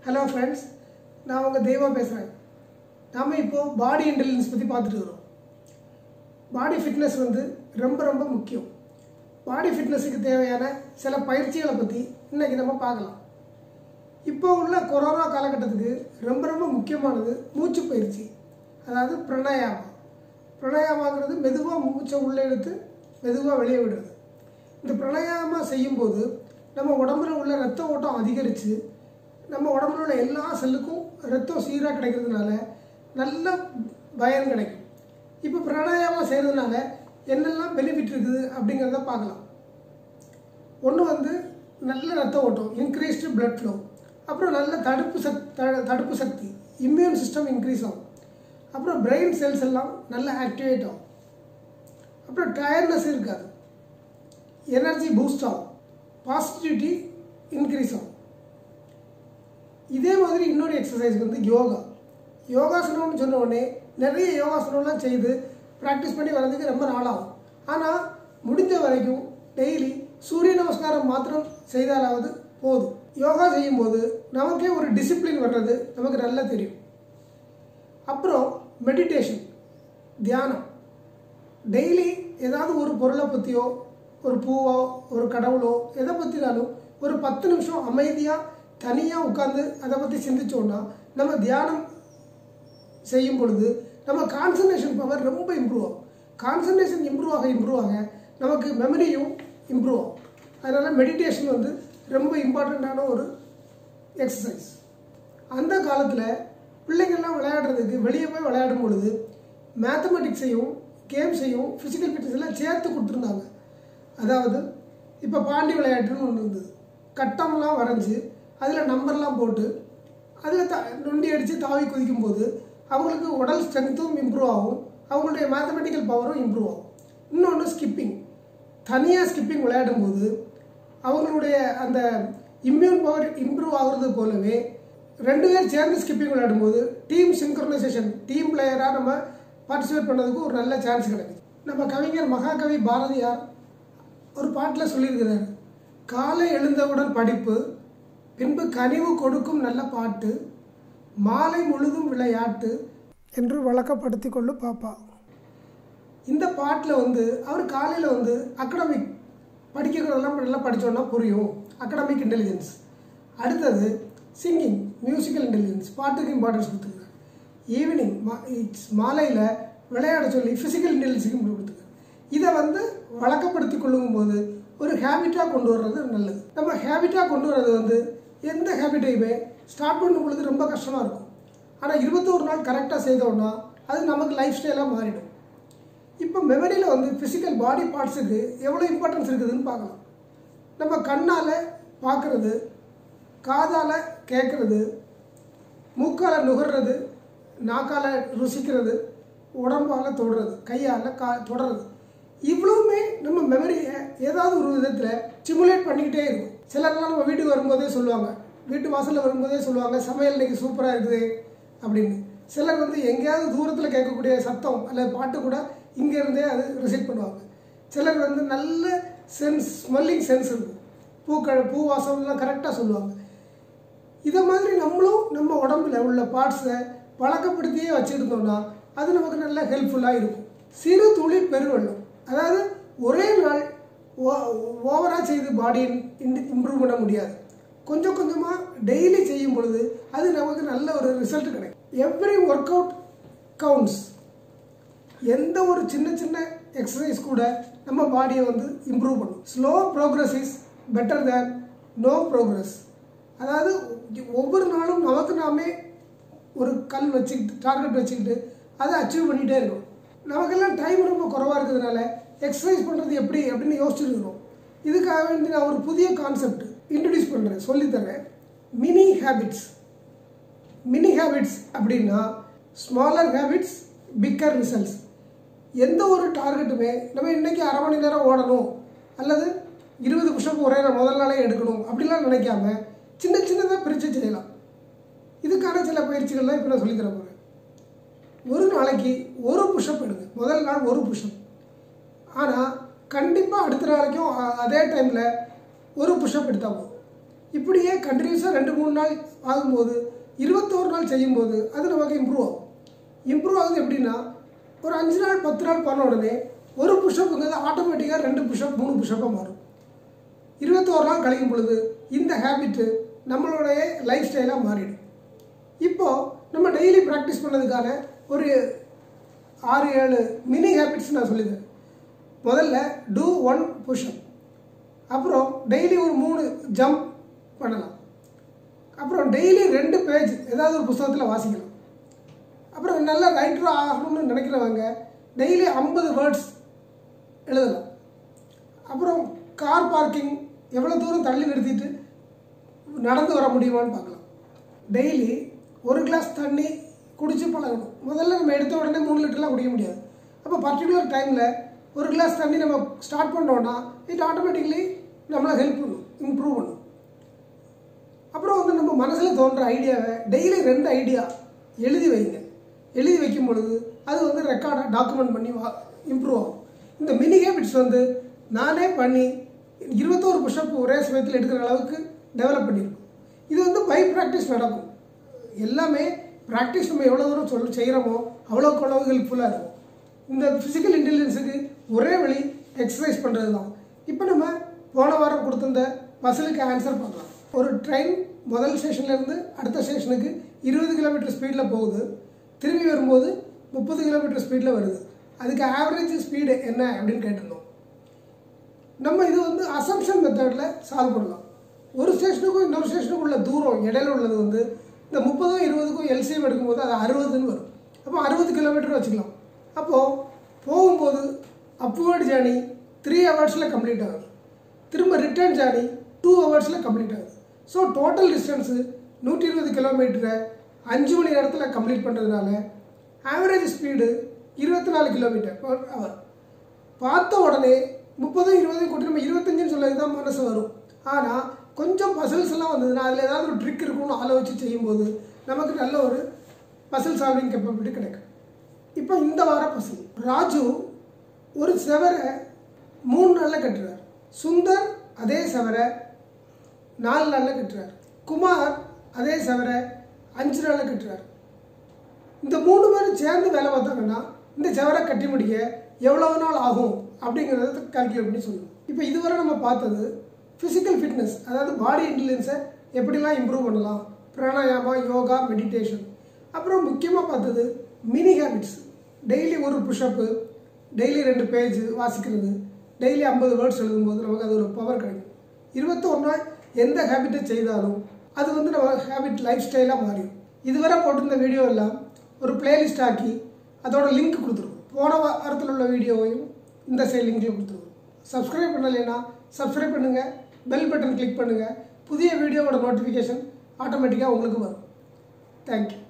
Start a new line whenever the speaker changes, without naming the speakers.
hello friends நான் உங்கள் தெய்வா பேசுகிறேன் நாம் இப்போது பாடி இன்டெலிஜென்ஸ் பற்றி பார்த்துட்டு இருக்கிறோம் பாடி ஃபிட்னஸ் வந்து ரொம்ப ரொம்ப முக்கியம் பாடி ஃபிட்னஸுக்கு தேவையான சில பயிற்சிகளை பற்றி இன்றைக்கி நம்ம பார்க்கலாம் இப்போ உள்ள கொரோனா காலகட்டத்துக்கு ரொம்ப ரொம்ப முக்கியமானது மூச்சு பயிற்சி அதாவது பிரணயாமா பிரணயாமாங்கிறது மெதுவாக மூச்சை உள்ளே இழுத்து மெதுவாக வெளியே விடுறது இந்த பிரணயாமா செய்யும்போது நம்ம உடம்புல உள்ள ரத்த ஓட்டம் அதிகரித்து நம்ம உடம்புல உள்ள எல்லா செல்லுக்கும் ரத்தம் சீராக கிடைக்கிறதுனால நல்ல பயன் கிடைக்கும் இப்போ பிராணாயாமம் செய்கிறதுனால என்னெல்லாம் பெனிஃபிட் இருக்குது அப்படிங்கிறத பார்க்கலாம் ஒன்று வந்து நல்ல ரத்த ஓட்டம் இன்க்ரீஸ்டு பிளட் ஃப்ளோ அப்புறம் நல்ல தடுப்பு சக் த- தடுப்பு சக்தி இம்யூன் சிஸ்டம் இன்க்ரீஸ் ஆகும் அப்புறம் பிரெயின் செல்ஸ் எல்லாம் நல்லா ஆக்டிவேட் ஆகும் அப்புறம் டயர்னஸ் இருக்காது எனர்ஜி பூஸ்ட் ஆகும் பாசிட்டிவிட்டி இன்க்ரீஸ் ஆகும் இதே மாதிரி இன்னொரு எக்ஸசைஸ் வந்து யோகா யோகாசனம்னு சொன்ன உடனே நிறைய யோகாசனம்லாம் செய்து ப்ராக்டிஸ் பண்ணி வர்றதுக்கு ரொம்ப நாளாகும் ஆனால் முடிஞ்ச வரைக்கும் டெய்லி சூரிய நமஸ்காரம் மாத்திரம் செய்தாலாவது போதும் யோகா செய்யும்போது நமக்கே ஒரு டிசிப்ளின் வர்றது நமக்கு நல்லா தெரியும் அப்புறம் மெடிடேஷன் தியானம் டெய்லி ஏதாவது ஒரு பொருளை பற்றியோ ஒரு பூவோ ஒரு கடவுளோ எதை பற்றினாலும் ஒரு பத்து நிமிஷம் அமைதியாக தனியாக உட்காந்து அதை பற்றி சிந்திச்சோன்னா நம்ம தியானம் செய்யும் பொழுது நம்ம கான்சன்ட்ரேஷன் பவர் ரொம்ப இம்ப்ரூவ் ஆகும் கான்சன்ட்ரேஷன் இம்ப்ரூவ் ஆக இம்ப்ரூவ் ஆக நமக்கு மெமரியும் இம்ப்ரூவ் ஆகும் அதனால் மெடிடேஷன் வந்து ரொம்ப இம்பார்ட்டண்ட்டான ஒரு எக்ஸசைஸ் அந்த காலத்தில் பிள்ளைங்கள்லாம் விளையாடுறதுக்கு வெளியே போய் விளையாடும் பொழுது மேத்தமெட்டிக்ஸையும் கேம்ஸையும் ஃபிசிக்கல் ஃபிட்னஸ் எல்லாம் சேர்த்து கொடுத்துருந்தாங்க அதாவது இப்போ பாண்டி விளையாட்டுன்னு ஒன்று இருந்தது கட்டம்லாம் வரைஞ்சி அதில் நம்பர்லாம் போட்டு அதில் த நொண்டி அடித்து தாவி குதிக்கும் போது அவங்களுக்கு உடல் ஸ்ட்ரென்த்தும் இம்ப்ரூவ் ஆகும் அவங்களுடைய மேத்தமெட்டிக்கல் பவரும் இம்ப்ரூவ் ஆகும் இன்னொன்று ஸ்கிப்பிங் தனியாக ஸ்கிப்பிங் விளையாடும்போது அவங்களுடைய அந்த இம்யூன் பவர் இம்ப்ரூவ் ஆகுறது போலவே ரெண்டு பேர் சேர்ந்து ஸ்கிப்பிங் விளையாடும்போது டீம் சிங்க்ரனைசேஷன் டீம் பிளேயராக நம்ம பார்ட்டிசிபேட் பண்ணதுக்கு ஒரு நல்ல சான்ஸ் கிடைக்குது நம்ம கவிஞர் மகாகவி பாரதியார் ஒரு பாட்டில் சொல்லியிருக்கிறார் காலை எழுந்தவுடன் படிப்பு பின்பு கனிவு கொடுக்கும் நல்ல பாட்டு மாலை முழுதும் விளையாட்டு என்று வழக்கப்படுத்தி கொள்ளு பாப்பா இந்த பாட்டில் வந்து அவர் காலையில் வந்து அகடமிக் படிக்கிறதெல்லாம் நல்லா படித்தோன்னா புரியும் அகடமிக் இன்டெலிஜென்ஸ் அடுத்தது சிங்கிங் மியூசிக்கல் இன்டெலிஜென்ஸ் பாட்டுக்கு இம்பார்ட்டன்ஸ் கொடுத்துருக்காரு ஈவினிங் மா இட்ஸ் மாலையில் விளையாட சொல்லி ஃபிசிக்கல் இன்டெலிஜென்ஸுக்கு கொடுத்துருக்காரு இதை வந்து வழக்கப்படுத்தி கொள்ளும் போது ஒரு ஹேபிட்டாக கொண்டு வர்றது நல்லது நம்ம ஹேபிட்டாக கொண்டு வர்றது வந்து எந்த ஹேபிட்டையுமே ஸ்டார்ட் பண்ணும் பொழுது ரொம்ப கஷ்டமாக இருக்கும் ஆனால் இருபத்தோரு நாள் கரெக்டாக செய்தோம்னா அது நமக்கு லைஃப் ஸ்டைலாக மாறிடும் இப்போ மெமரியில் வந்து ஃபிசிக்கல் பாடி பார்ட்ஸுக்கு எவ்வளோ இம்பார்ட்டன்ஸ் இருக்குதுன்னு பார்க்கலாம் நம்ம கண்ணால் பார்க்குறது காதால் கேட்குறது மூக்கால் நுகர்றது நாக்கால் ருசிக்கிறது உடம்பால் தொடுறது கையால் கா தொடறது இவ்வளவுமே நம்ம மெமரியை ஏதாவது ஒரு விதத்தில் ஸ்டிமுலேட் பண்ணிக்கிட்டே இருக்கும் சிலர்லாம் நம்ம வீட்டுக்கு வரும்போதே சொல்லுவாங்க வீட்டு வாசலில் வரும்போதே சொல்லுவாங்க சமையல் இன்னைக்கு சூப்பராக இருக்குது அப்படின்னு சிலர் வந்து எங்கேயாவது தூரத்தில் கேட்கக்கூடிய சத்தம் அல்லது பாட்டு கூட இங்கேருந்தே அது ரிசீட் பண்ணுவாங்க சிலர் வந்து நல்ல சென்ஸ் ஸ்மெல்லிங் சென்ஸ் இருக்கும் பூக்கள் பூ வாசம்லாம் கரெக்டாக சொல்லுவாங்க இதை மாதிரி நம்மளும் நம்ம உடம்புல உள்ள பார்ட்ஸை பழக்கப்படுத்தியே வச்சுருந்தோம்னா அது நமக்கு நல்ல ஹெல்ப்ஃபுல்லாக இருக்கும் சிறு துளி பெருவெள்ளம் அதாவது ஒரே நாள் ஓவராக செய்து பாடியை இம்ப்ரூவ் பண்ண முடியாது கொஞ்சம் கொஞ்சமாக டெய்லி செய்யும் பொழுது அது நமக்கு நல்ல ஒரு ரிசல்ட் கிடைக்கும் எவ்ரி ஒர்க் அவுட் கவுண்ட்ஸ் எந்த ஒரு சின்ன சின்ன எக்ஸசைஸ் கூட நம்ம பாடியை வந்து இம்ப்ரூவ் பண்ணும் slow progress is better than no progress அதாவது ஒவ்வொரு நாளும் நமக்கு நாமே ஒரு கல் வச்சுக்கிட்டு டார்கெட் வச்சுக்கிட்டு அதை அச்சீவ் பண்ணிகிட்டே இருக்கணும் நமக்கெல்லாம் டைம் ரொம்ப குறவாக இருக்கிறதுனால எக்ஸசைஸ் பண்ணுறது எப்படி அப்படின்னு யோசிச்சுட்டு இருக்கிறோம் இதுக்காக வேண்டி நான் ஒரு புதிய கான்செப்ட் இன்ட்ரடியூஸ் பண்ணுறேன் சொல்லித்தரேன் மினி ஹேபிட்ஸ் மினி ஹேபிட்ஸ் அப்படின்னா ஸ்மாலர் ஹேபிட்ஸ் பிக்கர் ரிசல்ட்ஸ் எந்த ஒரு டார்கெட்டுமே நம்ம இன்னைக்கு அரை மணி நேரம் ஓடணும் அல்லது இருபது புஷப் ஒரே நாள் முதல் நாளே எடுக்கணும் அப்படிலாம் நினைக்காம சின்ன சின்னதாக பிரித்து செய்யலாம் இதுக்கான சில பயிற்சிகள்லாம் இப்போ நான் சொல்லித் தர போகிறேன் ஒரு நாளைக்கு ஒரு புஷப் எடுங்க முதல் நாள் ஒரு புஷப் ஆனால் கண்டிப்பாக அடுத்த நாளைக்கும் அ- அதே டைமில் ஒரு புஷ்அப் எடுத்தால் போதும் இப்படியே கண்டினியூஸாக ரெண்டு மூணு நாள் ஆகும்போது இருபத்தோரு நாள் செய்யும்போது அது நமக்கு இம்ப்ரூவ் ஆகும் இம்ப்ரூவ் ஆகுது எப்படின்னா ஒரு அஞ்சு நாள் பத்து நாள் பண்ண உடனே ஒரு புஷ்அப்புங்கிறது ஆட்டோமேட்டிக்காக ரெண்டு புஷ்அப் மூணு புஷ்அப்பாக மாறும் இருபத்தோரு நாள் கழிக்கும் பொழுது இந்த ஹேபிட்டு நம்மளுடைய லைஃப் ஸ்டைலாக மாறிடும் இப்போது நம்ம டெய்லி ப்ராக்டிஸ் பண்ணதுக்கான ஒரு ஆறு ஏழு மினி ஹேபிட்ஸ் நான் சொல்லிடுறேன் முதல்ல டூ ஒன் புஷ்அப் அப்புறம் டெய்லி ஒரு மூணு ஜம்ப் பண்ணலாம் அப்புறம் டெய்லி ரெண்டு பேஜ் ஏதாவது ஒரு புத்தகத்தில் வாசிக்கலாம் அப்புறம் நல்ல ரைட்டர் ஆகணும்னு நினைக்கிறவங்க டெய்லி ஐம்பது வேர்ட்ஸ் எழுதலாம் அப்புறம் கார் பார்க்கிங் எவ்வளோ தூரம் தள்ளி நிறுத்திட்டு நடந்து வர முடியுமான்னு பார்க்கலாம் டெய்லி ஒரு கிளாஸ் தண்ணி குடிச்சு பழகணும் முதல்ல நம்ம எடுத்த உடனே மூணு லிட்டர்லாம் குடிக்க முடியாது அப்போ பர்டிகுலர் டைமில் ஒரு கிளாஸ் தண்ணி நம்ம ஸ்டார்ட் பண்ணோன்னா இட் ஆட்டோமேட்டிக்கலி நம்மளை ஹெல்ப் பண்ணும் இம்ப்ரூவ் பண்ணும் அப்புறம் வந்து நம்ம மனசில் தோன்ற ஐடியாவை டெய்லி ரெண்டு ஐடியா எழுதி வைங்க எழுதி வைக்கும் பொழுது அது வந்து ரெக்கார்டாக டாக்குமெண்ட் பண்ணி வா இம்ப்ரூவ் ஆகும் இந்த மினி ஹேபிட்ஸ் வந்து நானே பண்ணி இருபத்தோரு புஷ்அப் ஒரே சமயத்தில் எடுக்கிற அளவுக்கு டெவலப் பண்ணியிருக்கோம் இது வந்து பை ப்ராக்டிஸ் நடக்கும் எல்லாமே ப்ராக்டிஸ் நம்ம எவ்வளோ தூரம் சொல் செய்கிறோமோ அவ்வளோக்கு அவ்வளவு ஹெல்ப்ஃபுல்லாக இருக்கும் இந்த ஃபிசிக்கல் இன்டெலிஜென்ஸுக்கு ஒரே வழி எக்ஸசைஸ் பண்ணுறது தான் இப்போ நம்ம போன வாரம் கொடுத்திருந்த பஸ்ஸுக்கு ஆன்சர் பார்க்கலாம் ஒரு ட்ரெயின் முதல் ஸ்டேஷன்லேருந்து அடுத்த ஸ்டேஷனுக்கு இருபது கிலோமீட்டர் ஸ்பீடில் போகுது திரும்பி வரும்போது முப்பது கிலோமீட்டர் ஸ்பீடில் வருது அதுக்கு ஆவரேஜ் ஸ்பீடு என்ன அப்படின்னு கேட்டிருந்தோம் நம்ம இது வந்து அசம்ஷன் மெத்தடில் சால்வ் பண்ணலாம் ஒரு ஸ்டேஷனுக்கும் இன்னொரு ஸ்டேஷனுக்கும் உள்ள தூரம் இடையில உள்ளது வந்து இந்த முப்பதும் இருபதுக்கும் எல்சிஎம் எடுக்கும்போது அது அறுபதுன்னு வரும் அப்போ அறுபது கிலோமீட்டர் வச்சுக்கலாம் அப்போது போகும்போது அப்வர்ட் ஜேர்னி த்ரீ ஹவர்ஸில் கம்ப்ளீட் ஆகுது திரும்ப ரிட்டர்ன் ஜேர்னி டூ ஹவர்ஸில் கம்ப்ளீட் ஆகுது ஸோ டோட்டல் டிஸ்டன்ஸு நூற்றி இருபது கிலோமீட்டரை அஞ்சு மணி நேரத்தில் கம்ப்ளீட் பண்ணுறதுனால ஆவரேஜ் ஸ்பீடு இருபத்தி நாலு கிலோமீட்டர் பர் ஹவர் பார்த்த உடனே முப்பதும் இருபதையும் கூட்டி நம்ம இருபத்தஞ்சுன்னு சொல்லது தான் மனசு வரும் ஆனால் கொஞ்சம் பசில்ஸ் எல்லாம் வந்ததுன்னா அதில் ஏதாவது ஒரு ட்ரிக் இருக்கும்னு ஆலோசித்து செய்யும்போது நமக்கு நல்ல ஒரு பசில் சால்விங் கேப்பபிலிட்டி கிடைக்கும் இப்போ இந்த வார பசில் ராஜு ஒரு செவரை மூணு நாளில் கட்டுறார் சுந்தர் அதே செவரை நாலு நாளில் கட்டுறார் குமார் அதே செவரை அஞ்சு நாளில் கட்டுறார் இந்த மூணு பேரும் சேர்ந்து வேலை பார்த்தாங்கன்னா இந்த செவரை கட்டி முடிக்க எவ்வளவு நாள் ஆகும் அப்படிங்கிறத கால்குலேட் பண்ணி சொல்லணும் இப்போ இதுவரை நம்ம பார்த்தது ஃபிசிக்கல் ஃபிட்னஸ் அதாவது பாடி இன்டெலிஜென்ஸை எப்படிலாம் இம்ப்ரூவ் பண்ணலாம் பிராணாயாமா யோகா மெடிடேஷன் அப்புறம் முக்கியமாக பார்த்தது மினி ஹேபிட்ஸ் டெய்லி ஒரு புஷ்அப்பு டெய்லி ரெண்டு பேஜ் வாசிக்கிறது டெய்லி ஐம்பது வேர்ட்ஸ் எழுதும்போது நமக்கு அது ஒரு பவர் கிடைக்கும் இருபத்தொரு நாள் எந்த ஹேபிட்டை செய்தாலும் அது வந்து நம்ம ஹேபிட் லைஃப் ஸ்டைலாக மாறிடும் இதுவரை போட்டிருந்த வீடியோ எல்லாம் ஒரு பிளேலிஸ்ட் ஆக்கி அதோட லிங்க் கொடுத்துருக்கோம் போன வாரத்தில் உள்ள வீடியோவையும் இந்த சைட் லிங்க்ல கொடுத்துருக்கோம் சப்ஸ்கிரைப் பண்ணலைன்னா சப்ஸ்கிரைப் பண்ணுங்கள் பெல் பட்டன் கிளிக் பண்ணுங்கள் புதிய வீடியோவோட நோட்டிஃபிகேஷன் ஆட்டோமேட்டிக்காக உங்களுக்கு வரும் தேங்க்யூ